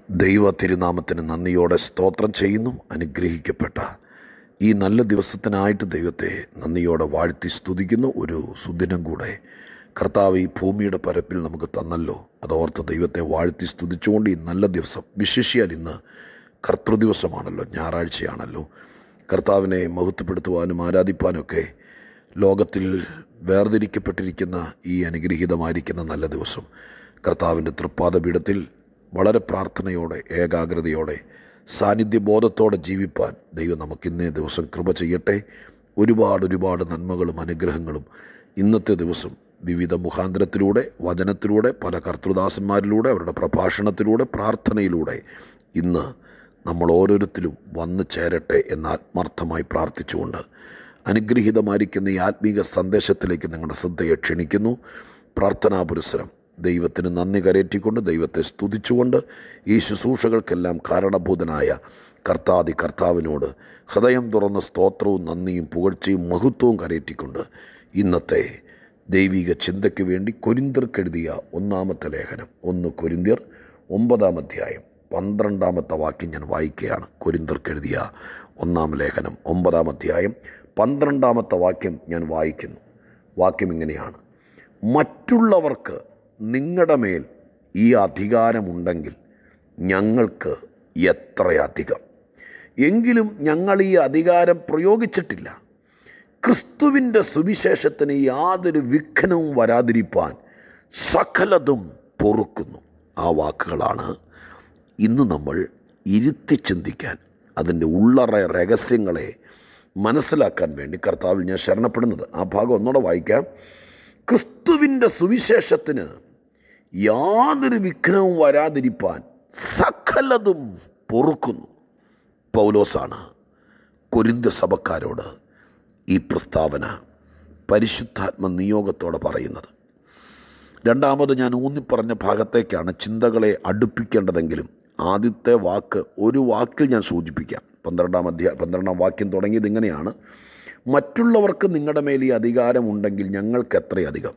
ദൈവ തിരുനാമത്തിന് നന്ദിയോടെ സ്തോത്രം ചെയ്യുന്നു അനുഗ്രഹിക്കപ്പെട്ട ഈ നല്ല ദിവസത്തിനായിട്ട് ദൈവത്തെ നന്ദിയോടെ വാഴ്ത്തി സ്തുതിക്കുന്നു ഒരു സുദിനം കൂടെ കർത്താവ് ഈ ഭൂമിയുടെ പരപ്പിൽ നമുക്ക് തന്നല്ലോ അതോർത്ത് ദൈവത്തെ വാഴ്ത്തി സ്തുതിച്ചുകൊണ്ട് ഈ നല്ല ദിവസം വിശേഷിയാൽ ഇന്ന് കർത്തൃദിവസമാണല്ലോ ഞായറാഴ്ചയാണല്ലോ കർത്താവിനെ മഹത്വപ്പെടുത്തുവാനും ആരാധിപ്പാനൊക്കെ ലോകത്തിൽ വേർതിരിക്കപ്പെട്ടിരിക്കുന്ന ഈ അനുഗ്രഹീതമായിരിക്കുന്ന നല്ല ദിവസം കർത്താവിൻ്റെ തൃപ്പാദപീഠത്തിൽ വളരെ പ്രാർത്ഥനയോടെ ഏകാഗ്രതയോടെ സാന്നിധ്യബോധത്തോടെ ജീവിപ്പാൻ ദൈവം നമുക്ക് ഇന്നേ ദിവസം കൃപ ചെയ്യട്ടെ ഒരുപാട് ഒരുപാട് നന്മകളും അനുഗ്രഹങ്ങളും ഇന്നത്തെ ദിവസം വിവിധ മുഖാന്തരത്തിലൂടെ വചനത്തിലൂടെ പല കർത്തൃദാസന്മാരിലൂടെ അവരുടെ പ്രഭാഷണത്തിലൂടെ പ്രാർത്ഥനയിലൂടെ ഇന്ന് നമ്മൾ ഓരോരുത്തരും വന്നു ചേരട്ടെ എന്ന് ആത്മാർത്ഥമായി പ്രാർത്ഥിച്ചുകൊണ്ട് അനുഗ്രഹീതമായിരിക്കുന്ന ഈ ആത്മീക സന്ദേശത്തിലേക്ക് നിങ്ങളുടെ ശ്രദ്ധയെ ക്ഷണിക്കുന്നു പ്രാർത്ഥനാ പുരസ്സരം ദൈവത്തിന് നന്ദി കരയറ്റിക്കൊണ്ട് ദൈവത്തെ സ്തുതിച്ചുകൊണ്ട് ഈ ശുശ്രൂഷകൾക്കെല്ലാം കാരണഭൂതനായ കർത്താതി കർത്താവിനോട് ഹൃദയം തുറന്ന സ്തോത്രവും നന്ദിയും പുകഴ്ചയും മഹത്വവും കരയറ്റിക്കൊണ്ട് ഇന്നത്തെ ദൈവിക ചിന്തയ്ക്ക് വേണ്ടി കൊരിന്തിർക്കെഴുതിയ ഒന്നാമത്തെ ലേഖനം ഒന്ന് കൊരിന്തിയർ ഒമ്പതാം അധ്യായം പന്ത്രണ്ടാമത്തെ വാക്യം ഞാൻ വായിക്കുകയാണ് കൊരിന്തിർക്കെഴുതിയ ഒന്നാം ലേഖനം ഒമ്പതാം അധ്യായം പന്ത്രണ്ടാമത്തെ വാക്യം ഞാൻ വായിക്കുന്നു വാക്യം ഇങ്ങനെയാണ് മറ്റുള്ളവർക്ക് നിങ്ങളുടെ മേൽ ഈ അധികാരമുണ്ടെങ്കിൽ ഞങ്ങൾക്ക് എത്രയധികം എങ്കിലും ഞങ്ങൾ ഈ അധികാരം പ്രയോഗിച്ചിട്ടില്ല ക്രിസ്തുവിൻ്റെ സുവിശേഷത്തിന് യാതൊരു വിഘ്നവും വരാതിരിപ്പാൻ സകലതും പൊറുക്കുന്നു ആ വാക്കുകളാണ് ഇന്ന് നമ്മൾ ഇരുത്തി ചിന്തിക്കാൻ അതിൻ്റെ ഉള്ളറ രഹസ്യങ്ങളെ മനസ്സിലാക്കാൻ വേണ്ടി കർത്താവിൽ ഞാൻ ശരണപ്പെടുന്നത് ആ ഭാഗം ഒന്നുകൂടെ വായിക്കാം ക്രിസ്തുവിൻ്റെ സുവിശേഷത്തിന് യാതൊരു വിഘ്നവും വരാതിരിപ്പാൻ സകലതും പൊറുക്കുന്നു പൗലോസാണ് കൊരിന്ത സഭക്കാരോട് ഈ പ്രസ്താവന പരിശുദ്ധാത്മ നിയോഗത്തോടെ പറയുന്നത് രണ്ടാമത് ഞാൻ ഊന്നിപ്പറഞ്ഞ ഭാഗത്തേക്കാണ് ചിന്തകളെ അടുപ്പിക്കേണ്ടതെങ്കിലും ആദ്യത്തെ വാക്ക് ഒരു വാക്കിൽ ഞാൻ സൂചിപ്പിക്കാം പന്ത്രണ്ടാം അധ്യായ പന്ത്രണ്ടാം വാക്യം തുടങ്ങിയത് ഇങ്ങനെയാണ് മറ്റുള്ളവർക്ക് നിങ്ങളുടെ മേൽ ഈ അധികാരമുണ്ടെങ്കിൽ ഞങ്ങൾക്ക് എത്രയധികം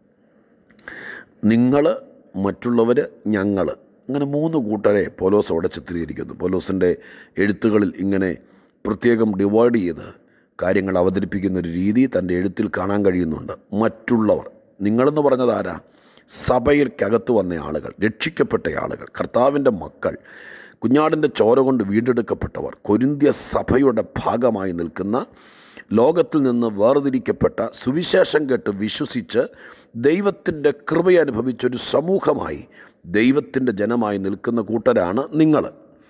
നിങ്ങൾ മറ്റുള്ളവർ ഞങ്ങൾ അങ്ങനെ മൂന്ന് കൂട്ടരെ പോലോസ് അവിടെ ചിത്രീകരിക്കുന്നു പോലോസിൻ്റെ എഴുത്തുകളിൽ ഇങ്ങനെ പ്രത്യേകം ഡിവൈഡ് ചെയ്ത് കാര്യങ്ങൾ അവതരിപ്പിക്കുന്ന ഒരു രീതി തൻ്റെ എഴുത്തിൽ കാണാൻ കഴിയുന്നുണ്ട് മറ്റുള്ളവർ നിങ്ങളെന്ന് പറഞ്ഞത് ആരാ സഭയിൽക്കകത്ത് വന്ന ആളുകൾ രക്ഷിക്കപ്പെട്ട ആളുകൾ കർത്താവിൻ്റെ മക്കൾ കുഞ്ഞാടിൻ്റെ ചോര കൊണ്ട് വീണ്ടെടുക്കപ്പെട്ടവർ കൊരിന്ത്യ സഭയുടെ ഭാഗമായി നിൽക്കുന്ന ലോകത്തിൽ നിന്ന് വേർതിരിക്കപ്പെട്ട സുവിശേഷം കേട്ട് വിശ്വസിച്ച് ദൈവത്തിൻ്റെ കൃപയനുഭവിച്ചൊരു സമൂഹമായി ദൈവത്തിൻ്റെ ജനമായി നിൽക്കുന്ന കൂട്ടരാണ് നിങ്ങൾ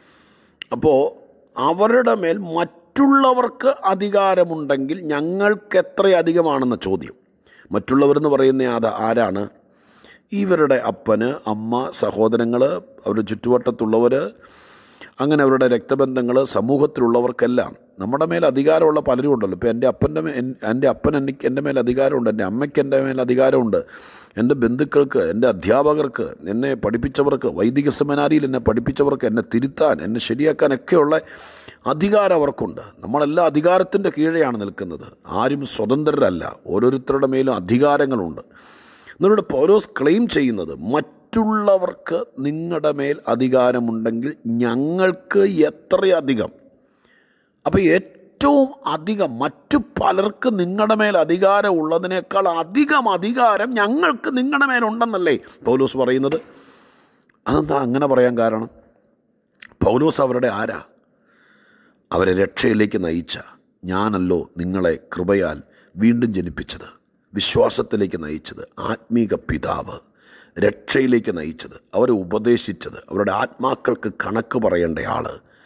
അപ്പോൾ അവരുടെ മേൽ മറ്റുള്ളവർക്ക് അധികാരമുണ്ടെങ്കിൽ ഞങ്ങൾക്ക് എത്രയധികമാണെന്ന ചോദ്യം മറ്റുള്ളവരെന്ന് പറയുന്ന അത് ആരാണ് ഇവരുടെ അപ്പന് അമ്മ സഹോദരങ്ങൾ അവരുടെ ചുറ്റുവട്ടത്തുള്ളവർ അങ്ങനെ അവരുടെ രക്തബന്ധങ്ങൾ സമൂഹത്തിലുള്ളവർക്കെല്ലാം നമ്മുടെ മേൽ അധികാരമുള്ള പലരും ഉണ്ടല്ലോ ഇപ്പോൾ എൻ്റെ അപ്പൻ്റെ മേ എൻ്റെ അപ്പൻ എനിക്ക് എൻ്റെ മേൽ അധികാരമുണ്ട് എൻ്റെ അമ്മയ്ക്ക് എൻ്റെ മേൽ അധികാരമുണ്ട് എൻ്റെ ബന്ധുക്കൾക്ക് എൻ്റെ അധ്യാപകർക്ക് എന്നെ പഠിപ്പിച്ചവർക്ക് വൈദിക സെമിനാരിയിൽ എന്നെ പഠിപ്പിച്ചവർക്ക് എന്നെ തിരുത്താൻ എന്നെ ശരിയാക്കാനൊക്കെയുള്ള അധികാരം അവർക്കുണ്ട് നമ്മളെല്ലാം അധികാരത്തിൻ്റെ കീഴെയാണ് നിൽക്കുന്നത് ആരും സ്വതന്ത്രരല്ല ഓരോരുത്തരുടെ മേലും അധികാരങ്ങളുണ്ട് എന്നിട്ട് പൗലോസ് ക്ലെയിം ചെയ്യുന്നത് മറ്റുള്ളവർക്ക് നിങ്ങളുടെ മേൽ അധികാരമുണ്ടെങ്കിൽ ഞങ്ങൾക്ക് എത്രയധികം അപ്പോൾ ഏറ്റവും അധികം മറ്റു പലർക്ക് നിങ്ങളുടെ മേൽ അധികാരം ഉള്ളതിനേക്കാൾ അധികം അധികാരം ഞങ്ങൾക്ക് നിങ്ങളുടെ മേലുണ്ടെന്നല്ലേ പൗലോസ് പറയുന്നത് അതെന്താ അങ്ങനെ പറയാൻ കാരണം പൗലോസ് അവരുടെ ആരാ അവരെ രക്ഷയിലേക്ക് നയിച്ച ഞാനല്ലോ നിങ്ങളെ കൃപയാൽ വീണ്ടും ജനിപ്പിച്ചത് വിശ്വാസത്തിലേക്ക് നയിച്ചത് ആത്മീക പിതാവ് രക്ഷയിലേക്ക് നയിച്ചത് അവരെ ഉപദേശിച്ചത് അവരുടെ ആത്മാക്കൾക്ക് കണക്ക് പറയേണ്ട ആൾ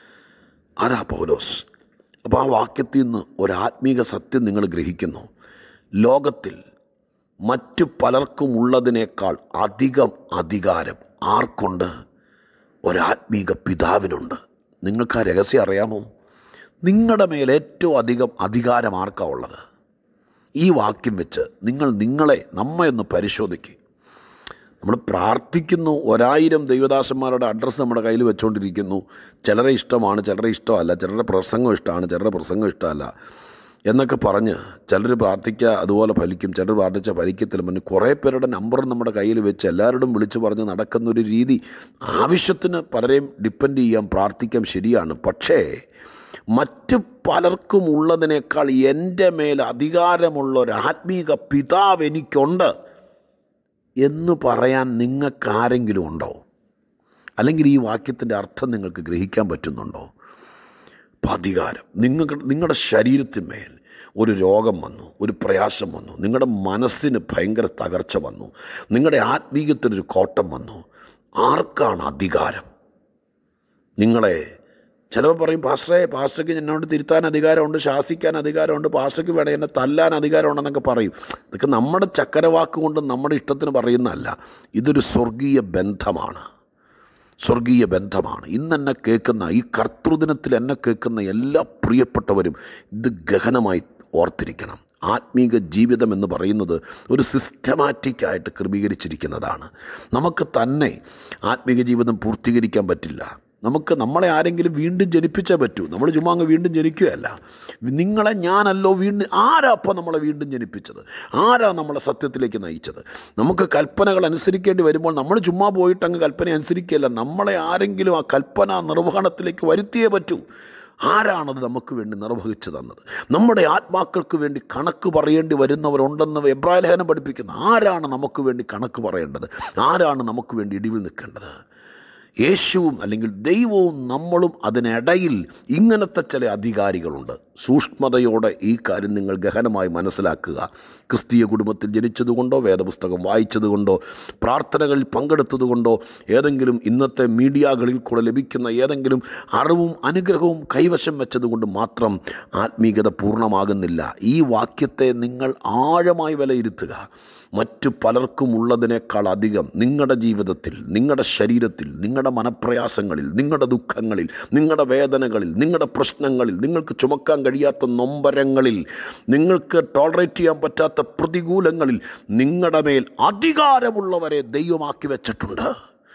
ആരാ പൗലോസ് അപ്പോൾ ആ വാക്യത്തിൽ നിന്ന് ഒരാത്മീക സത്യം നിങ്ങൾ ഗ്രഹിക്കുന്നു ലോകത്തിൽ മറ്റു പലർക്കും ഉള്ളതിനേക്കാൾ അധികം അധികാരം ആർക്കുണ്ട് ഒരാത്മീക പിതാവിനുണ്ട് നിങ്ങൾക്ക് ആ രഹസ്യം അറിയാമോ നിങ്ങളുടെ മേൽ ഏറ്റവും അധികം അധികാരം ആർക്കാ ഉള്ളത് ഈ വാക്യം വെച്ച് നിങ്ങൾ നിങ്ങളെ നമ്മെ ഒന്ന് പരിശോധിക്കുക നമ്മൾ പ്രാർത്ഥിക്കുന്നു ഒരായിരം ദൈവദാസന്മാരുടെ അഡ്രസ്സ് നമ്മുടെ കയ്യിൽ വെച്ചുകൊണ്ടിരിക്കുന്നു ചിലരെ ഇഷ്ടമാണ് ചിലരെ ഇഷ്ടമല്ല ചിലരുടെ പ്രസംഗം ഇഷ്ടമാണ് ചിലരുടെ പ്രസംഗം ഇഷ്ടമല്ല എന്നൊക്കെ പറഞ്ഞ് ചിലർ പ്രാർത്ഥിക്കുക അതുപോലെ ഫലിക്കും ചിലർ പ്രാർത്ഥിച്ച ഫലിക്കത്തില്ല പിന്നെ കുറേ പേരുടെ നമ്പർ നമ്മുടെ കയ്യിൽ വെച്ച് എല്ലാവരോടും വിളിച്ചു പറഞ്ഞ് നടക്കുന്ന ഒരു രീതി ആവശ്യത്തിന് പലരെയും ഡിപ്പെൻഡ് ചെയ്യാം പ്രാർത്ഥിക്കാം ശരിയാണ് പക്ഷേ മറ്റ് പലർക്കും ഉള്ളതിനേക്കാൾ എൻ്റെ മേൽ അധികാരമുള്ള ഒരു ആത്മീക പിതാവ് എനിക്കുണ്ട് എന്ന് പറയാൻ നിങ്ങൾക്കാരെങ്കിലും ഉണ്ടോ അല്ലെങ്കിൽ ഈ വാക്യത്തിൻ്റെ അർത്ഥം നിങ്ങൾക്ക് ഗ്രഹിക്കാൻ പറ്റുന്നുണ്ടോ അപ്പം അധികാരം നിങ്ങൾക്ക് നിങ്ങളുടെ ശരീരത്തിന്മേൽ ഒരു രോഗം വന്നു ഒരു പ്രയാസം വന്നു നിങ്ങളുടെ മനസ്സിന് ഭയങ്കര തകർച്ച വന്നു നിങ്ങളുടെ ആത്മീയത്തിനൊരു കോട്ടം വന്നു ആർക്കാണ് അധികാരം നിങ്ങളെ ചിലപ്പോൾ പറയും പാസ്റ്ററെ പാസ്റ്റർക്ക് എന്നോട് തിരുത്താൻ അധികാരമുണ്ട് ശാസിക്കാൻ അധികാരമുണ്ട് പാസ്റ്റർക്ക് വേണേൽ എന്നെ തല്ലാൻ അധികാരമുണ്ടെന്നൊക്കെ പറയും ഇതൊക്കെ നമ്മുടെ ചക്കരവാക്ക് കൊണ്ട് നമ്മുടെ ഇഷ്ടത്തിന് പറയുന്നതല്ല ഇതൊരു സ്വർഗീയ ബന്ധമാണ് സ്വർഗീയ ബന്ധമാണ് ഇന്ന് എന്നെ കേൾക്കുന്ന ഈ കർത്തൃദിനത്തിൽ എന്നെ കേൾക്കുന്ന എല്ലാ പ്രിയപ്പെട്ടവരും ഇത് ഗഹനമായി ഓർത്തിരിക്കണം ആത്മീക ജീവിതം എന്ന് പറയുന്നത് ഒരു സിസ്റ്റമാറ്റിക്കായിട്ട് ക്രമീകരിച്ചിരിക്കുന്നതാണ് നമുക്ക് തന്നെ ആത്മീക ജീവിതം പൂർത്തീകരിക്കാൻ പറ്റില്ല നമുക്ക് നമ്മളെ ആരെങ്കിലും വീണ്ടും ജനിപ്പിച്ചേ പറ്റൂ നമ്മൾ ചുമ്മാ അങ്ങ് വീണ്ടും ജനിക്കുകയല്ല നിങ്ങളെ ഞാനല്ലോ വീണ്ടും ആരാ അപ്പം നമ്മളെ വീണ്ടും ജനിപ്പിച്ചത് ആരാ നമ്മളെ സത്യത്തിലേക്ക് നയിച്ചത് നമുക്ക് കൽപ്പനകൾ അനുസരിക്കേണ്ടി വരുമ്പോൾ നമ്മൾ ചുമ്മാ പോയിട്ട് അങ്ങ് കൽപ്പന അനുസരിക്കുകയല്ല നമ്മളെ ആരെങ്കിലും ആ കൽപ്പന നിർവഹണത്തിലേക്ക് വരുത്തിയേ പറ്റൂ ആരാണത് നമുക്ക് വേണ്ടി നിർവഹിച്ചു തന്നത് നമ്മുടെ ആത്മാക്കൾക്ക് വേണ്ടി കണക്ക് പറയേണ്ടി വരുന്നവരുണ്ടെന്ന് എബ്രാഹിം ലേഖനം പഠിപ്പിക്കുന്ന ആരാണ് നമുക്ക് വേണ്ടി കണക്ക് പറയേണ്ടത് ആരാണ് നമുക്ക് വേണ്ടി ഇടിവിൽ നിൽക്കേണ്ടത് യേശുവും അല്ലെങ്കിൽ ദൈവവും നമ്മളും അതിനിടയിൽ ഇങ്ങനത്തെ ചില അധികാരികളുണ്ട് സൂക്ഷ്മതയോടെ ഈ കാര്യം നിങ്ങൾ ഗഹനമായി മനസ്സിലാക്കുക ക്രിസ്തീയ കുടുംബത്തിൽ ജനിച്ചതുകൊണ്ടോ വേദപുസ്തകം വായിച്ചതുകൊണ്ടോ പ്രാർത്ഥനകളിൽ പങ്കെടുത്തതുകൊണ്ടോ ഏതെങ്കിലും ഇന്നത്തെ മീഡിയകളിൽ കൂടെ ലഭിക്കുന്ന ഏതെങ്കിലും അറിവും അനുഗ്രഹവും കൈവശം വെച്ചതുകൊണ്ട് മാത്രം ആത്മീയത പൂർണ്ണമാകുന്നില്ല ഈ വാക്യത്തെ നിങ്ങൾ ആഴമായി വിലയിരുത്തുക മറ്റു പലർക്കും ഉള്ളതിനേക്കാൾ അധികം നിങ്ങളുടെ ജീവിതത്തിൽ നിങ്ങളുടെ ശരീരത്തിൽ നിങ്ങളുടെ മനപ്രയാസങ്ങളിൽ നിങ്ങളുടെ ദുഃഖങ്ങളിൽ നിങ്ങളുടെ വേദനകളിൽ നിങ്ങളുടെ പ്രശ്നങ്ങളിൽ നിങ്ങൾക്ക് ചുമക്കാൻ കഴിയാത്ത നൊമ്പരങ്ങളിൽ നിങ്ങൾക്ക് ടോളറേറ്റ് ചെയ്യാൻ പറ്റാത്ത പ്രതികൂലങ്ങളിൽ നിങ്ങളുടെ മേൽ അധികാരമുള്ളവരെ ദൈവമാക്കി വെച്ചിട്ടുണ്ട്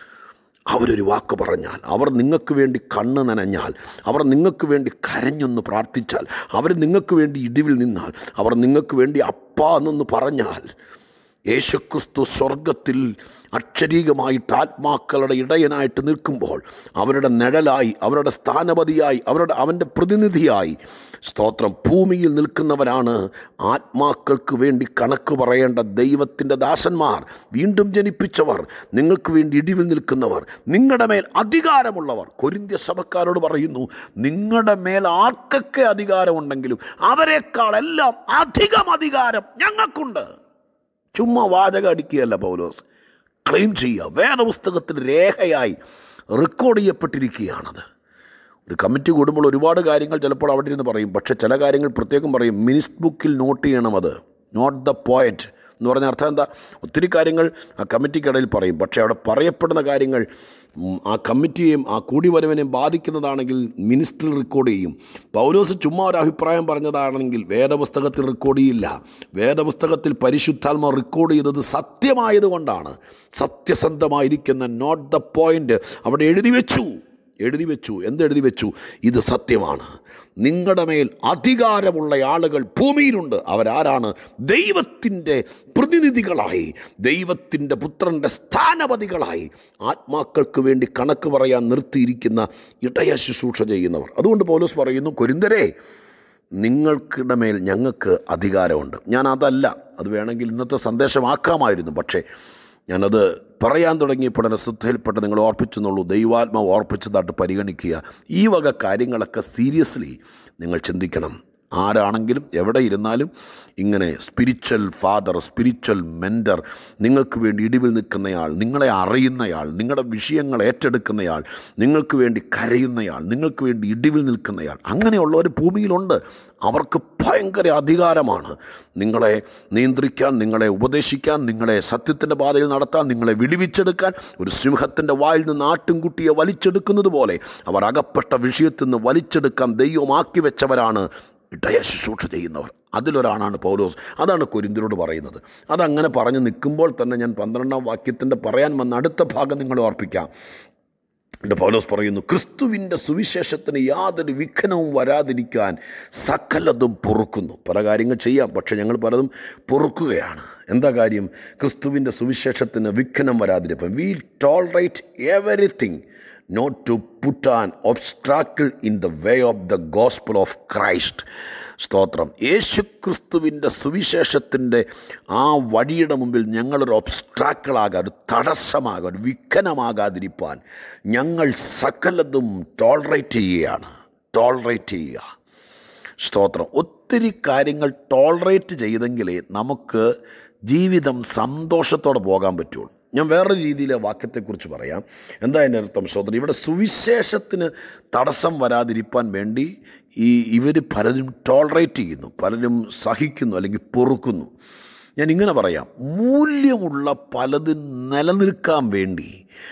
അവരൊരു വാക്ക് പറഞ്ഞാൽ അവർ നിങ്ങൾക്ക് വേണ്ടി കണ്ണ് നനഞ്ഞാൽ അവർ നിങ്ങൾക്ക് വേണ്ടി കരഞ്ഞൊന്ന് പ്രാർത്ഥിച്ചാൽ അവർ നിങ്ങൾക്ക് വേണ്ടി ഇടിവിൽ നിന്നാൽ അവർ നിങ്ങൾക്ക് വേണ്ടി അപ്പ എന്നൊന്ന് പറഞ്ഞാൽ യേശുക്രിസ്തു സ്വർഗത്തിൽ അക്ഷരീകമായിട്ട് ആത്മാക്കളുടെ ഇടയനായിട്ട് നിൽക്കുമ്പോൾ അവരുടെ നിഴലായി അവരുടെ സ്ഥാനപതിയായി അവരുടെ അവൻ്റെ പ്രതിനിധിയായി സ്തോത്രം ഭൂമിയിൽ നിൽക്കുന്നവരാണ് ആത്മാക്കൾക്ക് വേണ്ടി കണക്ക് പറയേണ്ട ദൈവത്തിൻ്റെ ദാസന്മാർ വീണ്ടും ജനിപ്പിച്ചവർ നിങ്ങൾക്ക് വേണ്ടി ഇടിവിൽ നിൽക്കുന്നവർ നിങ്ങളുടെ മേൽ അധികാരമുള്ളവർ കൊരിന്ത്യ സഭക്കാരോട് പറയുന്നു നിങ്ങളുടെ മേൽ ആർക്കൊക്കെ അധികാരമുണ്ടെങ്കിലും അവരെക്കാളെല്ലാം അധികം അധികാരം ഞങ്ങൾക്കുണ്ട് ചുമ്മാ വാചകം അടിക്കുകയല്ല പൗലോസ് ക്ലെയിം ചെയ്യുക വേറെ പുസ്തകത്തിൽ രേഖയായി റെക്കോർഡ് ചെയ്യപ്പെട്ടിരിക്കുകയാണത് ഒരു കമ്മിറ്റി കൂടുമ്പോൾ ഒരുപാട് കാര്യങ്ങൾ ചിലപ്പോൾ അവിടെ ഇരുന്ന് പറയും പക്ഷേ ചില കാര്യങ്ങൾ പ്രത്യേകം പറയും മിനിസ്റ്റ് ബുക്കിൽ നോട്ട് ചെയ്യണം അത് നോട്ട് ദ പോയിന്റ് എന്ന് പറഞ്ഞ അർത്ഥം എന്താ ഒത്തിരി കാര്യങ്ങൾ ആ കമ്മിറ്റിക്കിടയിൽ പറയും പക്ഷേ അവിടെ പറയപ്പെടുന്ന കാര്യങ്ങൾ ഉം, ആ കമ്മിറ്റിയെയും ആ കൂടിവരവിനെയും ബാധിക്കുന്നതാണെങ്കിൽ മിനിസ്റ്ററിൽ റെക്കോർഡ് ചെയ്യും പൗലോസ് ചുമ്മാ ഒരു അഭിപ്രായം പറഞ്ഞതാണെങ്കിൽ വേദപുസ്തകത്തിൽ റെക്കോർഡ് ചെയ്യില്ല വേദപുസ്തകത്തിൽ പരിശുദ്ധാത്മ റെക്കോർഡ് ചെയ്തത് സത്യമായതുകൊണ്ടാണ് സത്യസന്ധമായിരിക്കുന്ന നോട്ട് ദ പോയിന്റ് അവിടെ എഴുതി വെച്ചു എഴുതി വെച്ചു എന്തെഴുതി വെച്ചു ഇത് സത്യമാണ് നിങ്ങളുടെ മേൽ അധികാരമുള്ള ആളുകൾ ഭൂമിയിലുണ്ട് അവരാരാണ് ദൈവത്തിൻ്റെ പ്രതിനിധികളായി ദൈവത്തിൻ്റെ പുത്രൻ്റെ സ്ഥാനപതികളായി ആത്മാക്കൾക്ക് വേണ്ടി കണക്ക് പറയാൻ നിർത്തിയിരിക്കുന്ന ഇടയ ശുശ്രൂഷ ചെയ്യുന്നവർ അതുകൊണ്ട് പൗലോസ് പറയുന്നു കൊരിന്തരേ നിങ്ങൾക്കിടെ മേൽ ഞങ്ങൾക്ക് അധികാരമുണ്ട് ഞാൻ അതല്ല അത് വേണമെങ്കിൽ ഇന്നത്തെ സന്ദേശമാക്കാമായിരുന്നു പക്ഷേ ഞാനത് പറയാൻ തുടങ്ങിയപ്പോൾ എൻ്റെ ശ്രദ്ധയിൽപ്പെട്ട് നിങ്ങൾ ഓർപ്പിച്ചെന്നുള്ളൂ ദൈവാത്മാവ് ഓർപ്പിച്ചതായിട്ട് പരിഗണിക്കുക ഈ വക കാര്യങ്ങളൊക്കെ സീരിയസ്ലി നിങ്ങൾ ചിന്തിക്കണം ആരാണെങ്കിലും എവിടെ ഇരുന്നാലും ഇങ്ങനെ സ്പിരിച്വൽ ഫാദർ സ്പിരിച്വൽ മെൻറ്റർ നിങ്ങൾക്ക് വേണ്ടി ഇടിവിൽ നിൽക്കുന്നയാൾ നിങ്ങളെ അറിയുന്നയാൾ നിങ്ങളുടെ വിഷയങ്ങൾ ഏറ്റെടുക്കുന്നയാൾ നിങ്ങൾക്ക് വേണ്ടി കരയുന്നയാൾ നിങ്ങൾക്ക് വേണ്ടി ഇടിവിൽ നിൽക്കുന്നയാൾ അങ്ങനെയുള്ളവർ ഭൂമിയിലുണ്ട് അവർക്ക് ഭയങ്കര അധികാരമാണ് നിങ്ങളെ നിയന്ത്രിക്കാൻ നിങ്ങളെ ഉപദേശിക്കാൻ നിങ്ങളെ സത്യത്തിൻ്റെ പാതയിൽ നടത്താൻ നിങ്ങളെ വിടിവിച്ചെടുക്കാൻ ഒരു സിംഹത്തിൻ്റെ വായിൽ നിന്ന് ആട്ടിൻകുട്ടിയെ വലിച്ചെടുക്കുന്നത് പോലെ അവർ അകപ്പെട്ട വിഷയത്തിൽ നിന്ന് വലിച്ചെടുക്കാൻ ദൈവമാക്കി വെച്ചവരാണ് ഇടയ ശുശ്രൂഷ ചെയ്യുന്നവർ അതിലൊരാളാണ് പൗലോസ് അതാണ് കൊരിന്തിനോട് പറയുന്നത് അതങ്ങനെ പറഞ്ഞ് നിൽക്കുമ്പോൾ തന്നെ ഞാൻ പന്ത്രണ്ടാം വാക്യത്തിൻ്റെ പറയാൻ വന്ന അടുത്ത ഭാഗം നിങ്ങൾ ഓർപ്പിക്കാം എൻ്റെ പൗലോസ് പറയുന്നു ക്രിസ്തുവിൻ്റെ സുവിശേഷത്തിന് യാതൊരു വിഘ്നവും വരാതിരിക്കാൻ സകലതും പൊറുക്കുന്നു പല കാര്യങ്ങൾ ചെയ്യാം പക്ഷെ ഞങ്ങൾ പലതും പൊറുക്കുകയാണ് എന്താ കാര്യം ക്രിസ്തുവിൻ്റെ സുവിശേഷത്തിന് വിഘ്നം വരാതിരിക്കാൻ we tolerate everything not to put an obstacle in the way of the gospel of Christ സ്തോത്രം യേശുക്രിസ്തുവിൻ്റെ സുവിശേഷത്തിൻ്റെ ആ വഴിയുടെ മുമ്പിൽ ഞങ്ങളൊരു ഒബ്സ്ട്രാക്കിളാകാൻ ഒരു തടസ്സമാകാൻ ഒരു വിഘ്നമാകാതിരിപ്പാൻ ഞങ്ങൾ സകലതും ടോളറേറ്റ് ചെയ്യുകയാണ് ടോളറേറ്റ് ചെയ്യുക സ്തോത്രം ഒത്തിരി കാര്യങ്ങൾ ടോളറേറ്റ് ചെയ്തെങ്കിലേ നമുക്ക് ജീവിതം സന്തോഷത്തോടെ പോകാൻ പറ്റുള്ളൂ ഞാൻ വേറൊരു രീതിയിലെ വാക്യത്തെക്കുറിച്ച് പറയാം എന്താ എൻ്റെ അർത്ഥം സ്തോത്രം ഇവിടെ സുവിശേഷത്തിന് തടസ്സം വരാതിരിക്കാൻ വേണ്ടി ഈ ഇവർ പലരും ടോളറേറ്റ് ചെയ്യുന്നു പലരും സഹിക്കുന്നു അല്ലെങ്കിൽ പൊറുക്കുന്നു ഞാൻ ഇങ്ങനെ പറയാം മൂല്യമുള്ള പലതും നിലനിൽക്കാൻ വേണ്ടി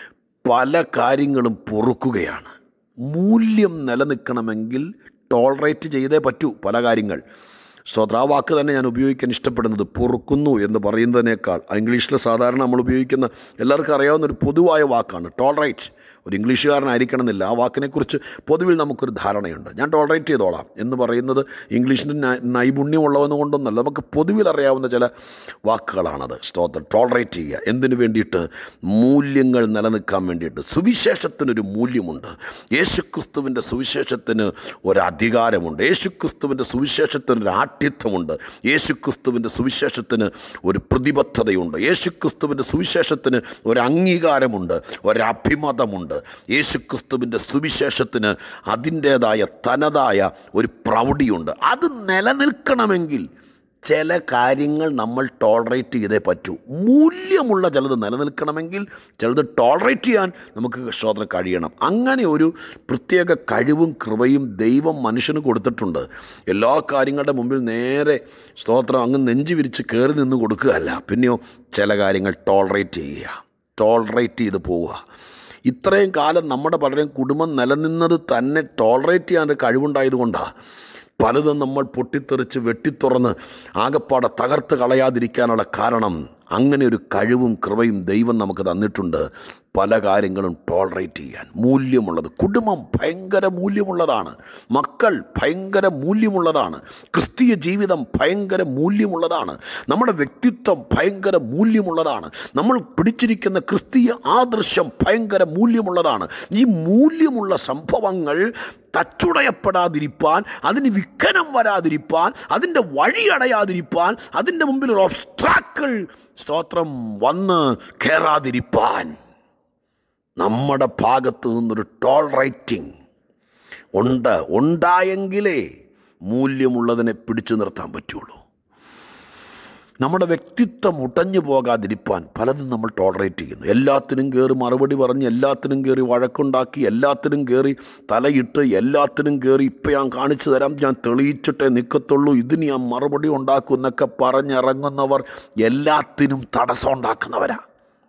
പല കാര്യങ്ങളും പൊറുക്കുകയാണ് മൂല്യം നിലനിൽക്കണമെങ്കിൽ ടോളറേറ്റ് ചെയ്തേ പറ്റൂ പല കാര്യങ്ങൾ സ്തോത്ര ആ വാക്ക് തന്നെ ഞാൻ ഉപയോഗിക്കാൻ ഇഷ്ടപ്പെടുന്നത് പൊറുക്കുന്നു എന്ന് പറയുന്നതിനേക്കാൾ ഇംഗ്ലീഷിൽ സാധാരണ നമ്മൾ ഉപയോഗിക്കുന്ന എല്ലാവർക്കും അറിയാവുന്ന ഒരു പൊതുവായ വാക്കാണ് ടോളറേറ്റ് ഒരു ഇംഗ്ലീഷുകാരനായിരിക്കണമെന്നില്ല ആ വാക്കിനെക്കുറിച്ച് പൊതുവിൽ നമുക്കൊരു ധാരണയുണ്ട് ഞാൻ ടോളറേറ്റ് ചെയ്തോളാം എന്ന് പറയുന്നത് ഇംഗ്ലീഷിന് നൈപുണ്യമുള്ളവെന്ന് കൊണ്ടൊന്നല്ല നമുക്ക് പൊതുവിൽ അറിയാവുന്ന ചില വാക്കുകളാണത് സ്തോത്രം ടോളറേറ്റ് ചെയ്യുക എന്തിനു വേണ്ടിയിട്ട് മൂല്യങ്ങൾ നിലനിൽക്കാൻ വേണ്ടിയിട്ട് സുവിശേഷത്തിനൊരു മൂല്യമുണ്ട് യേശുക്രിസ്തുവിൻ്റെ സുവിശേഷത്തിന് ഒരു അധികാരമുണ്ട് യേശുക്രിസ്തുവിൻ്റെ സുവിശേഷത്തിന് ഒരു ആഠ്യത്വമുണ്ട് യേശുക്രിസ്തുവിൻ്റെ സുവിശേഷത്തിന് ഒരു പ്രതിബദ്ധതയുണ്ട് യേശുക്രിസ്തുവിൻ്റെ സുവിശേഷത്തിന് ഒരു അംഗീകാരമുണ്ട് ഒരഭിമതമുണ്ട് യേശുക്രിസ്തുവിൻ്റെ സുവിശേഷത്തിന് അതിൻ്റേതായ തനതായ ഒരു പ്രൗഢിയുണ്ട് അത് നിലനിൽക്കണമെങ്കിൽ ചില കാര്യങ്ങൾ നമ്മൾ ടോളറേറ്റ് ചെയ്തേ പറ്റൂ മൂല്യമുള്ള ചിലത് നിലനിൽക്കണമെങ്കിൽ ചിലത് ടോളറേറ്റ് ചെയ്യാൻ നമുക്ക് ശോധന കഴിയണം അങ്ങനെ ഒരു പ്രത്യേക കഴിവും കൃപയും ദൈവം മനുഷ്യന് കൊടുത്തിട്ടുണ്ട് എല്ലാ കാര്യങ്ങളുടെ മുമ്പിൽ നേരെ സ്തോത്രം അങ്ങ് നെഞ്ചു വിരിച്ച് കയറി നിന്ന് കൊടുക്കുകയല്ല പിന്നെയോ ചില കാര്യങ്ങൾ ടോളറേറ്റ് ചെയ്യുക ടോളറേറ്റ് ചെയ്ത് പോവുക ഇത്രയും കാലം നമ്മുടെ പലരും കുടുംബം നിലനിന്നത് തന്നെ ടോളറേറ്റ് ചെയ്യാൻ കഴിവുണ്ടായതുകൊണ്ടാണ് പലതും നമ്മൾ പൊട്ടിത്തെറിച്ച് വെട്ടിത്തുറന്ന് ആകപ്പാടെ തകർത്ത് കളയാതിരിക്കാനുള്ള കാരണം അങ്ങനെ ഒരു കഴിവും കൃപയും ദൈവം നമുക്ക് തന്നിട്ടുണ്ട് പല കാര്യങ്ങളും ടോളറേറ്റ് ചെയ്യാൻ മൂല്യമുള്ളത് കുടുംബം ഭയങ്കര മൂല്യമുള്ളതാണ് മക്കൾ ഭയങ്കര മൂല്യമുള്ളതാണ് ക്രിസ്തീയ ജീവിതം ഭയങ്കര മൂല്യമുള്ളതാണ് നമ്മുടെ വ്യക്തിത്വം ഭയങ്കര മൂല്യമുള്ളതാണ് നമ്മൾ പിടിച്ചിരിക്കുന്ന ക്രിസ്തീയ ആദർശം ഭയങ്കര മൂല്യമുള്ളതാണ് ഈ മൂല്യമുള്ള സംഭവങ്ങൾ തച്ചുടയപ്പെടാതിരിപ്പാൻ അതിന് വിഘനം വരാതിരിപ്പാൻ അതിൻ്റെ വഴി അടയാതിരിപ്പാൻ അതിൻ്റെ മുമ്പിൽ ഒരു ഒബ്സ്ട്രാക്കിൾ സ്തോത്രം വന്ന് കയറാതിരിപ്പാൻ നമ്മുടെ ഭാഗത്ത് നിന്നൊരു ടോളറേറ്റിംഗ് ഉണ്ട് ഉണ്ടായെങ്കിലേ മൂല്യമുള്ളതിനെ പിടിച്ചു നിർത്താൻ പറ്റുള്ളൂ നമ്മുടെ വ്യക്തിത്വം ഉടഞ്ഞു പോകാതിരിപ്പാൻ പലതും നമ്മൾ ടോളറേറ്റ് ചെയ്യുന്നു എല്ലാത്തിനും കയറി മറുപടി പറഞ്ഞ് എല്ലാത്തിനും കയറി വഴക്കുണ്ടാക്കി എല്ലാത്തിനും കയറി തലയിട്ട് എല്ലാത്തിനും കയറി ഇപ്പം ഞാൻ കാണിച്ചു തരാം ഞാൻ തെളിയിച്ചിട്ടേ നിൽക്കത്തുള്ളൂ ഇതിന് ഞാൻ മറുപടി ഉണ്ടാക്കും എന്നൊക്കെ പറഞ്ഞിറങ്ങുന്നവർ എല്ലാത്തിനും തടസ്സം ഉണ്ടാക്കുന്നവരാ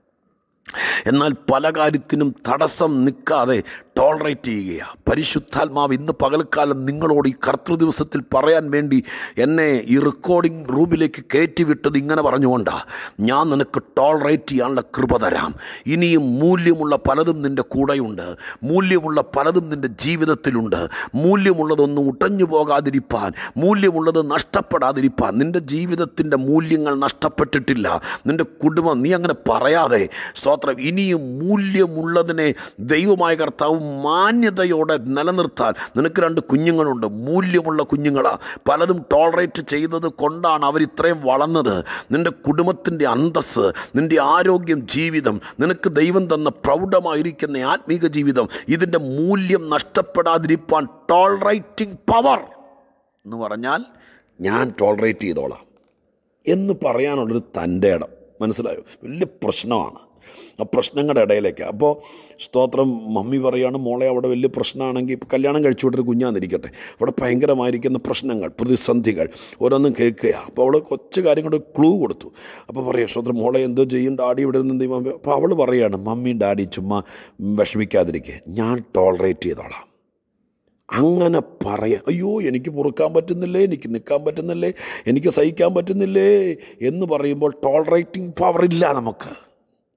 എന്നാൽ പല കാര്യത്തിനും തടസ്സം നിൽക്കാതെ ടോളറേറ്റ് ചെയ്യുകയാണ് പരിശുദ്ധാത്മാവ് ഇന്ന് പകൽക്കാലം നിങ്ങളോട് ഈ കർത്തൃ ദിവസത്തിൽ പറയാൻ വേണ്ടി എന്നെ ഈ റെക്കോർഡിംഗ് റൂമിലേക്ക് കയറ്റിവിട്ടത് ഇങ്ങനെ പറഞ്ഞുകൊണ്ടാണ് ഞാൻ നിനക്ക് ടോളറേറ്റ് ചെയ്യാനുള്ള കൃപ തരാം ഇനിയും മൂല്യമുള്ള പലതും നിൻ്റെ കൂടെയുണ്ട് മൂല്യമുള്ള പലതും നിൻ്റെ ജീവിതത്തിലുണ്ട് മൂല്യമുള്ളതൊന്നും ഉടഞ്ഞു പോകാതിരിപ്പാൻ മൂല്യമുള്ളത് നഷ്ടപ്പെടാതിരിപ്പാൻ നിൻ്റെ ജീവിതത്തിൻ്റെ മൂല്യങ്ങൾ നഷ്ടപ്പെട്ടിട്ടില്ല നിൻ്റെ കുടുംബം നീ അങ്ങനെ പറയാതെ സ്തോത്രം ഇനിയും മൂല്യമുള്ളതിനെ ദൈവമായ കർത്താവ് മാന്യതയോടെ നിലനിർത്താൻ നിനക്ക് രണ്ട് കുഞ്ഞുങ്ങളുണ്ട് മൂല്യമുള്ള കുഞ്ഞുങ്ങളാ പലതും ടോളറേറ്റ് ചെയ്തത് കൊണ്ടാണ് അവർ ഇത്രയും വളർന്നത് നിൻ്റെ കുടുംബത്തിൻ്റെ അന്തസ്സ് നിൻ്റെ ആരോഗ്യം ജീവിതം നിനക്ക് ദൈവം തന്ന പ്രൗഢമായിരിക്കുന്ന ആത്മീക ജീവിതം ഇതിൻ്റെ മൂല്യം നഷ്ടപ്പെടാതിരിപ്പാൻ ടോളറേറ്റിംഗ് പവർ എന്ന് പറഞ്ഞാൽ ഞാൻ ടോളറേറ്റ് ചെയ്തോളാം എന്ന് പറയാനുള്ളൊരു തൻ്റെ ഇടം മനസ്സിലായോ വലിയ പ്രശ്നമാണ് ആ പ്രശ്നങ്ങളുടെ ഇടയിലേക്ക് അപ്പോൾ സ്തോത്രം മമ്മി പറയാണ് മോളെ അവിടെ വലിയ പ്രശ്നമാണെങ്കിൽ ഇപ്പോൾ കല്യാണം കഴിച്ചു വിട്ടൊരു കുഞ്ഞാന്നിരിക്കട്ടെ അവിടെ ഭയങ്കരമായിരിക്കുന്ന പ്രശ്നങ്ങൾ പ്രതിസന്ധികൾ ഓരോന്നും കേൾക്കുക അപ്പോൾ അവൾ കൊച്ചു കാര്യങ്ങളുടെ ക്ലൂ കൊടുത്തു അപ്പോൾ പറയാം സ്തോത്രം മോളെ എന്തോ ചെയ്യും ഡാഡി ഇവിടെ നിന്ന് ദൈവം അപ്പോൾ അവൾ പറയാണ് മമ്മി ഡാഡി ചുമ്മാ വിഷമിക്കാതിരിക്കുക ഞാൻ ടോളറേറ്റ് ചെയ്തോളാം അങ്ങനെ പറയാം അയ്യോ എനിക്ക് പൊറുക്കാൻ പറ്റുന്നില്ലേ എനിക്ക് നിൽക്കാൻ പറ്റുന്നില്ലേ എനിക്ക് സഹിക്കാൻ പറ്റുന്നില്ലേ എന്ന് പറയുമ്പോൾ ടോളറേറ്റിംഗ് പവർ ഇല്ല നമുക്ക്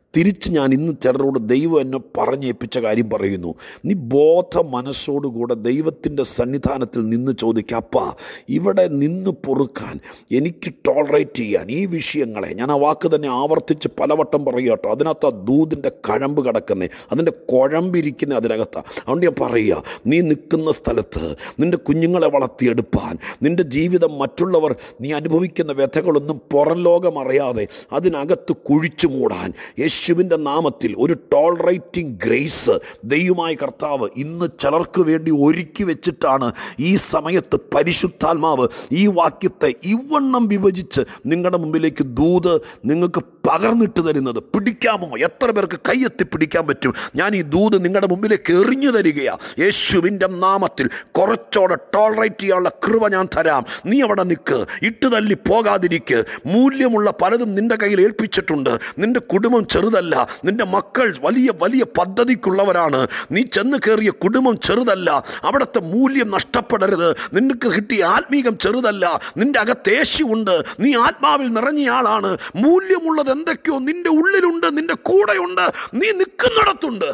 തിരിച്ച് ഞാൻ ഇന്ന് ചിലരോട് ദൈവം എന്നെ പറഞ്ഞേൽപ്പിച്ച കാര്യം പറയുന്നു നീ ബോധ മനസ്സോടുകൂടെ ദൈവത്തിൻ്റെ സന്നിധാനത്തിൽ നിന്ന് ചോദിക്കുക അപ്പാ ഇവിടെ നിന്ന് പൊറുക്കാൻ എനിക്ക് ടോളറേറ്റ് ചെയ്യാൻ ഈ വിഷയങ്ങളെ ഞാൻ ആ വാക്ക് തന്നെ ആവർത്തിച്ച് പലവട്ടം പറയുക കേട്ടോ അതിനകത്ത് ആ ദൂതിൻ്റെ കഴമ്പ് കിടക്കുന്നേ അതിൻ്റെ കുഴമ്പിരിക്കുന്ന അതിനകത്താണ് അതുകൊണ്ട് ഞാൻ പറയുക നീ നിൽക്കുന്ന സ്ഥലത്ത് നിൻ്റെ കുഞ്ഞുങ്ങളെ വളർത്തിയെടുപ്പാൻ നിൻ്റെ ജീവിതം മറ്റുള്ളവർ നീ അനുഭവിക്കുന്ന വ്യഥകളൊന്നും പുറം ലോകം അറിയാതെ അതിനകത്ത് കുഴിച്ചു മൂടാൻ യേശുവിൻ്റെ നാമത്തിൽ ഒരു ടോളറേറ്റിംഗ് ഗ്രേസ് ദൈവമായ കർത്താവ് ഇന്ന് ചിലർക്ക് വേണ്ടി ഒരുക്കി വെച്ചിട്ടാണ് ഈ സമയത്ത് പരിശുദ്ധാത്മാവ് ഈ വാക്യത്തെ ഇവണ്ണം വിഭജിച്ച് നിങ്ങളുടെ മുമ്പിലേക്ക് ദൂത് നിങ്ങൾക്ക് പകർന്നിട്ട് തരുന്നത് പിടിക്കാമോ എത്ര പേർക്ക് കൈയെത്തി പിടിക്കാൻ പറ്റും ഞാൻ ഈ ദൂത് നിങ്ങളുടെ മുമ്പിലേക്ക് എറിഞ്ഞു തരികയാണ് യേശുവിൻ്റെ നാമത്തിൽ കുറച്ചോടെ ടോളറേറ്റ് ചെയ്യാനുള്ള കൃപ ഞാൻ തരാം നീ അവിടെ നിൽക്ക് ഇട്ട് തല്ലി പോകാതിരിക്ക് മൂല്യമുള്ള പലതും നിന്റെ കയ്യിൽ ഏൽപ്പിച്ചിട്ടുണ്ട് നിന്റെ കുടുംബം ചെറുതല്ല നിന്റെ മക്കൾ വലിയ വലിയ പദ്ധതിക്കുള്ളവരാണ് നീ ചെന്ന് കയറിയ കുടുംബം ചെറുതല്ല അവിടുത്തെ മൂല്യം നഷ്ടപ്പെടരുത് നിനക്ക് കിട്ടിയ ആത്മീകം ചെറുതല്ല നിന്റെ അകത്ത് യേശുവുണ്ട് നീ ആത്മാവിൽ നിറഞ്ഞയാളാണ് മൂല്യമുള്ളത് എന്തൊക്കെയോ നിന്റെ ഉള്ളിലുണ്ട് നിന്റെ കൂടെയുണ്ട് നീ നിൽക്കുന്നിടത്തുണ്ട്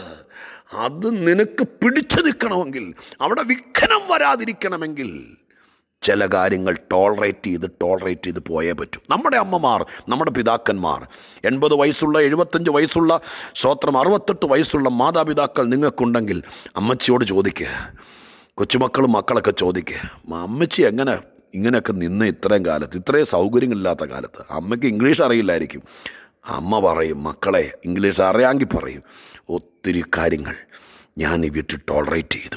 അത് നിനക്ക് പിടിച്ചു നിൽക്കണമെങ്കിൽ അവിടെ വിഘ്നം വരാതിരിക്കണമെങ്കിൽ ചില കാര്യങ്ങൾ ടോളറേറ്റ് ചെയ്ത് ടോളറേറ്റ് ചെയ്ത് പോയേ പറ്റൂ നമ്മുടെ അമ്മമാർ നമ്മുടെ പിതാക്കന്മാർ എൺപത് വയസ്സുള്ള എഴുപത്തഞ്ച് വയസ്സുള്ള സ്വത്രം അറുപത്തെട്ട് വയസ്സുള്ള മാതാപിതാക്കൾ നിങ്ങൾക്കുണ്ടെങ്കിൽ അമ്മച്ചിയോട് ചോദിക്കുക കൊച്ചുമക്കളും മക്കളൊക്കെ ചോദിക്കുക അമ്മച്ചി എങ്ങനെ ഇങ്ങനെയൊക്കെ നിന്ന് ഇത്രയും കാലത്ത് ഇത്രയും സൗകര്യങ്ങളില്ലാത്ത കാലത്ത് അമ്മയ്ക്ക് ഇംഗ്ലീഷ് അറിയില്ലായിരിക്കും അമ്മ പറയും മക്കളെ ഇംഗ്ലീഷ് അറിയാമെങ്കിൽ പറയും ഒത്തിരി കാര്യങ്ങൾ ഞാൻ ഈ വീട്ടിൽ ടോളറേറ്റ് ചെയ്തു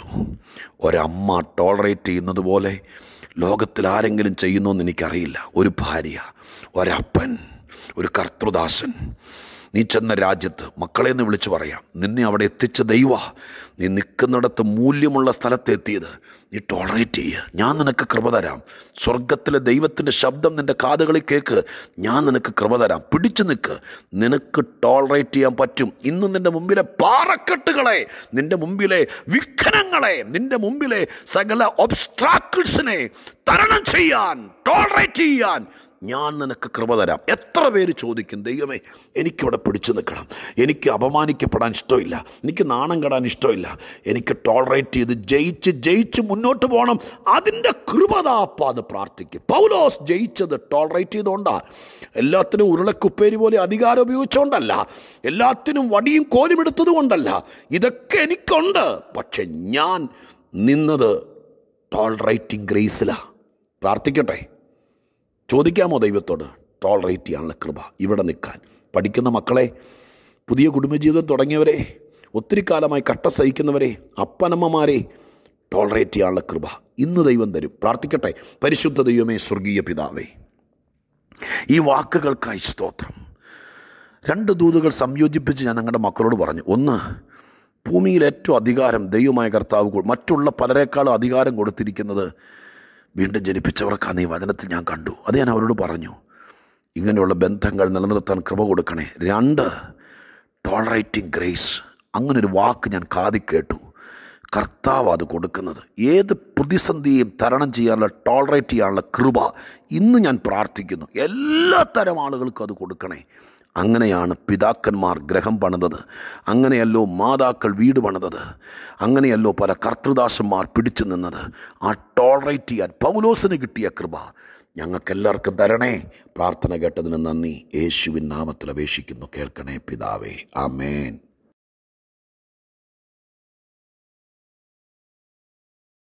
ഒരമ്മ ടോളറേറ്റ് ചെയ്യുന്നത് പോലെ ലോകത്തിൽ ആരെങ്കിലും ചെയ്യുന്നോന്ന് എനിക്കറിയില്ല ഒരു ഭാര്യ ഒരപ്പൻ ഒരു കർത്തൃദാസൻ നീ ചെന്ന രാജ്യത്ത് മക്കളെ എന്ന് വിളിച്ചു പറയാം നിന്നെ അവിടെ എത്തിച്ച ദൈവ നീ നിൽക്കുന്നിടത്ത് മൂല്യമുള്ള സ്ഥലത്ത് എത്തിയത് നീ ടോളറേറ്റ് ചെയ്യുക ഞാൻ നിനക്ക് കൃപ തരാം സ്വർഗത്തിലെ ദൈവത്തിൻ്റെ ശബ്ദം നിൻ്റെ കാതുകളിൽ കേൾക്ക് ഞാൻ നിനക്ക് കൃപ തരാം പിടിച്ചു നിൽക്ക് നിനക്ക് ടോളറേറ്റ് ചെയ്യാൻ പറ്റും ഇന്ന് നിൻ്റെ മുമ്പിലെ പാറക്കെട്ടുകളെ നിൻ്റെ മുമ്പിലെ വിഘ്നങ്ങളെ നിൻ്റെ മുമ്പിലെ സകല ഒബ്സ്ട്രാക്കിൾസിനെ തരണം ചെയ്യാൻ ടോളറേറ്റ് ചെയ്യാൻ ഞാൻ നിനക്ക് കൃപ തരാം എത്ര പേര് ചോദിക്കും ദൈവമേ എനിക്കിവിടെ പിടിച്ചു നിൽക്കണം എനിക്ക് അപമാനിക്കപ്പെടാൻ ഇഷ്ടമില്ല എനിക്ക് നാണം കെടാൻ ഇഷ്ടമില്ല എനിക്ക് ടോളറേറ്റ് ചെയ്ത് ജയിച്ച് ജയിച്ച് മുന്നോട്ട് പോകണം അതിൻ്റെ കൃപതാപ്പ അത് പ്രാർത്ഥിക്കും പൗലോസ് ജയിച്ചത് ടോളറേറ്റ് ചെയ്തുകൊണ്ടാ എല്ലാത്തിനും ഉരുളക്കുപ്പേരി പോലെ അധികാരം ഉപയോഗിച്ചുകൊണ്ടല്ല എല്ലാത്തിനും വടിയും കോലും എടുത്തത് കൊണ്ടല്ല ഇതൊക്കെ എനിക്കുണ്ട് പക്ഷെ ഞാൻ നിന്നത് ടോളറേറ്റിംഗ് ഗ്രേസിലാണ് പ്രാർത്ഥിക്കട്ടെ ചോദിക്കാമോ ദൈവത്തോട് ടോളറേറ്റ് ചെയ്യാനുള്ള കൃപ ഇവിടെ നിൽക്കാൻ പഠിക്കുന്ന മക്കളെ പുതിയ കുടുംബജീവിതം തുടങ്ങിയവരെ ഒത്തിരി കാലമായി കട്ട സഹിക്കുന്നവരെ അപ്പനമ്മമാരെ ടോളറേറ്റ് ചെയ്യാനുള്ള കൃപ ഇന്ന് ദൈവം തരും പ്രാർത്ഥിക്കട്ടെ പരിശുദ്ധ ദൈവമേ സ്വർഗീയ പിതാവേ ഈ വാക്കുകൾക്കായി സ്തോത്രം രണ്ട് ദൂതുകൾ സംയോജിപ്പിച്ച് ഞാൻ ഞങ്ങളുടെ മക്കളോട് പറഞ്ഞു ഒന്ന് ഭൂമിയിൽ ഏറ്റവും അധികാരം ദൈവമായ കർത്താവ് കൊ- മറ്റുള്ള പലരെക്കാളും അധികാരം കൊടുത്തിരിക്കുന്നത് വീണ്ടും ജനിപ്പിച്ചവർക്കാണ് ഈ വചനത്തിൽ ഞാൻ കണ്ടു അത് ഞാൻ അവരോട് പറഞ്ഞു ഇങ്ങനെയുള്ള ബന്ധങ്ങൾ നിലനിർത്താൻ കൃപ കൊടുക്കണേ രണ്ട് ടോളറേറ്റിംഗ് ഗ്രേസ് അങ്ങനൊരു വാക്ക് ഞാൻ കാതി കേട്ടു കർത്താവ് അത് കൊടുക്കുന്നത് ഏത് പ്രതിസന്ധിയും തരണം ചെയ്യാനുള്ള ടോളറേറ്റ് ചെയ്യാനുള്ള കൃപ ഇന്ന് ഞാൻ പ്രാർത്ഥിക്കുന്നു എല്ലാ തരം ആളുകൾക്കും അത് കൊടുക്കണേ അങ്ങനെയാണ് പിതാക്കന്മാർ ഗ്രഹം പണിതത് അങ്ങനെയല്ലോ മാതാക്കൾ വീട് പണിതത് അങ്ങനെയല്ലോ പല കർത്തൃദാസന്മാർ പിടിച്ചു നിന്നത് ആ ടോളറേറ്റ് ചെയ്യാൻ പൗലോസിന് കിട്ടിയ കൃപ ഞങ്ങൾക്കെല്ലാവർക്കും തരണേ പ്രാർത്ഥന കേട്ടതിന് നന്ദി യേശുവിൻ നാമത്തിൽ അപേക്ഷിക്കുന്നു കേൾക്കണേ പിതാവേ ആമേൻ